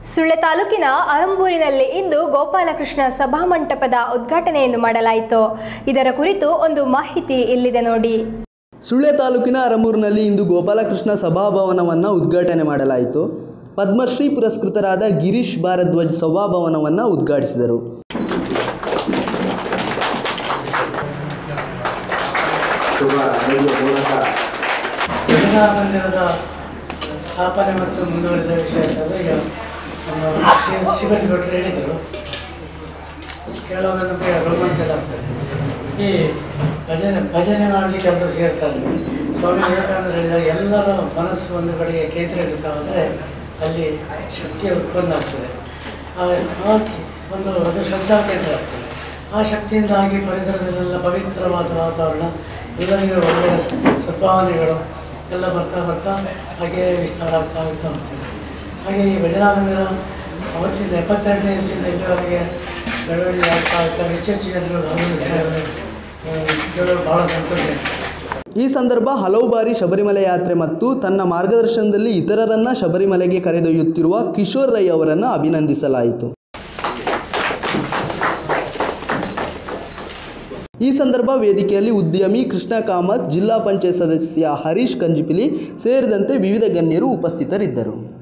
ಸುಳ್ಯ ತಾಲೂಕಿನ ಅರಂಬೂರಿನಲ್ಲಿ ಇಂದು ಗೋಪಾಲಕೃಷ್ಣ ಸಭಾಮಂಟಪದ ಉದ್ಘಾಟನೆಯನ್ನು ಮಾಡಲಾಯಿತು ಇದರ ಕುರಿತು ಒಂದು ಮಾಹಿತಿ ಇಲ್ಲಿದೆ ನೋಡಿ ಸುಳ್ಯ ತಾಲೂಕಿನ ಅರಮೂರಿನಲ್ಲಿ ಇಂದು ಗೋಪಾಲಕೃಷ್ಣ ಸಭಾಭವನವನ್ನು ಉದ್ಘಾಟನೆ ಮಾಡಲಾಯಿತು ಪದ್ಮಶ್ರೀ ಪುರಸ್ಕೃತರಾದ ಗಿರೀಶ್ ಭಾರದ್ವಾಜ್ ಸಭಾಭವನವನ್ನು ಉದ್ಘಾಟಿಸಿದರು ಶುಭ ನಡೆಯುವ ಮೂಲಕ ಯೋಜನಾ ಮಂದಿರದ ಸ್ಥಾಪನೆ ಮತ್ತು ಮುಂದುವರಿದ ವಿಷಯ ಅಂತಂದರೆ ಈಗ ನಮ್ಮ ಶ್ರೀ ಶಿವಾಜಿ ಭಟ್ರು ಹೇಳಿದರು ಕೇಳುವಾಗ ನಮಗೆ ರೋಮಾಂಚನ ಆಗ್ತದೆ ಈ ಭಜನೆ ಭಜನೆ ಮಾಡಲಿಕ್ಕೆ ಎಲ್ಲರೂ ಸೇರ್ತಾರೆ ಸ್ವಾಮಿ ವಿವೇಕಾನಂದರು ಹೇಳಿದಾಗ ಎಲ್ಲರ ಮನಸ್ಸು ಒಂದು ಕಡೆಗೆ ಕೇಂದ್ರೀಕೃತವಾದರೆ ಅಲ್ಲಿ ಶಕ್ತಿಯ ಉತ್ಪನ್ನ ಆಗ್ತದೆ ಆ ಆ ಒಂದು ಅದು ಶ್ರದ್ಧಾ ಕೇಂದ್ರ ಆಗ್ತದೆ ಆ ಶಕ್ತಿಯಿಂದಾಗಿ ಪರಿಸರದಲ್ಲೆಲ್ಲ ಪವಿತ್ರವಾದ ವಾತಾವರಣ ಎಲ್ಲರಿಗೂ ಒಳ್ಳೆಯ ಸದ್ಭಾವನೆಗಳು ಎಲ್ಲ ಬರ್ತಾ ಬರ್ತಾ ಹಾಗೆ ವಿಸ್ತಾರ ಆಗ್ತಾ ಆಗ್ತಾ ಹೋಗ್ತದೆ ಹಾಗೆ ಈ ಭಜನಾ ಮಂದಿರ ಅವತ್ತಿಂದ ಎಪ್ಪತ್ತೆರಡನೇ ಇಸ್ವಿಯಿಂದ ಇಲ್ಲಿವರೆಗೆ ಬೆಳವಣಿಗೆ ಆಗ್ತಾ ಆಗ್ತಾ ಹೆಚ್ಚು ಹೆಚ್ಚು ಜನರು ಭಾಗವಹಿಸ್ತಾ ಇದ್ದಾರೆ ಆ, ಕೇಳಲು ಭಾಳ ಸಂತೋಷ ಇದೆ ಈ ಸಂದರ್ಭ ಹಲವು ಬಾರಿ ಶಬರಿಮಲೆ ಯಾತ್ರೆ ಮತ್ತು ತನ್ನ ಮಾರ್ಗದರ್ಶನದಲ್ಲಿ ಇತರರನ್ನ ಶಬರಿಮಲೆಗೆ ಕರೆದೊಯ್ಯುತ್ತಿರುವ ಕಿಶೋರ್ ರೈ ಅವರನ್ನು ಅಭಿನಂದಿಸಲಾಯಿತು ಈ ಸಂದರ್ಭ ವೇದಿಕೆಯಲ್ಲಿ ಉದ್ಯಮಿ ಕೃಷ್ಣ ಕಾಮತ್ ಜಿಲ್ಲಾ ಪಂಚಾಯತ್ ಸದಸ್ಯ ಹರೀಶ್ ಕಂಜಿಪಿಲಿ ಸೇರಿದಂತೆ ವಿವಿಧ ಗಣ್ಯರು ಉಪಸ್ಥಿತರಿದ್ದರು